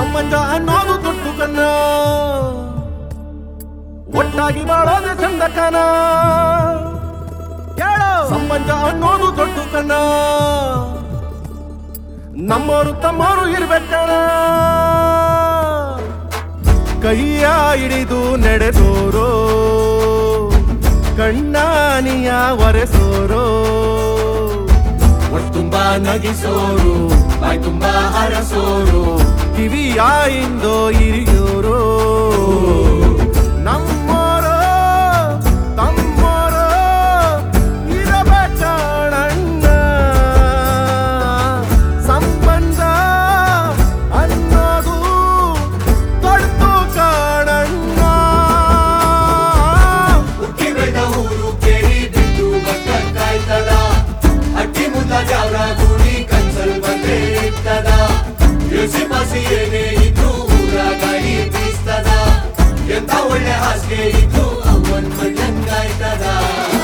ಸಂಬಂಧ ಅನ್ನೋದು ದುಡ್ಡು ಕನ್ನ ಒಟ್ಟಾಗಿ ಬಾಳೋದೆ ಚಂದ ಕನ ಕೇಳೋ ಸಂಬಂಧ ಅನ್ನೋದು ದೊಡ್ಡ ಕಣ ನಮ್ಮೋರು ತಮ್ಮೋರು ಇರ್ಬೇಕಣ ಕೈಯ ಹಿಡಿದು ನಡೆದೋರೋ ಕಣ್ಣಾನಿಯ ಒರೆಸೋರೋ ಒಟ್ಟುಂಬ ನಗಿಸೋರು ಬಾಯ್ ತುಂಬ ಹರಸೋರು ಕಿವಿಯ ಇಂದೋ ಹಿರಿಯೋರು ನಮ್ಮೋರು ತಮ್ಮೋರು ಇರಬೇಕಣ್ಣ ಸಂಬಂಧ ಅನ್ನೋದು ದೊಡ್ಡ ಕಾಣಣ್ಣ ಹುಟ್ಟಿ ಬೆಳೆದ ಊರು ಕೇಳಿ ಬಿದ್ದು ಮಕ್ಕ ಕಾಯ್ತದ ಅಟ್ಟಿ ಮುದ್ದ ಜಾವ್ರ ಗುಡಿ ಕನ್ಸಲ್ ಬಂದ್ರೆ ಇರ್ತದ ಎಸಿ ಪಾಸಿ ಏನೇ ಇದ್ದು ಊರ ಗಾಡಿ ಬೀಸ್ತದ ಎಂತ ಒಳ್ಳೆ ಹಾಸಿಗೆ ಇದ್ದು ಅವನ್ ಮಣ್ಣಂಗಾಯ್ತದ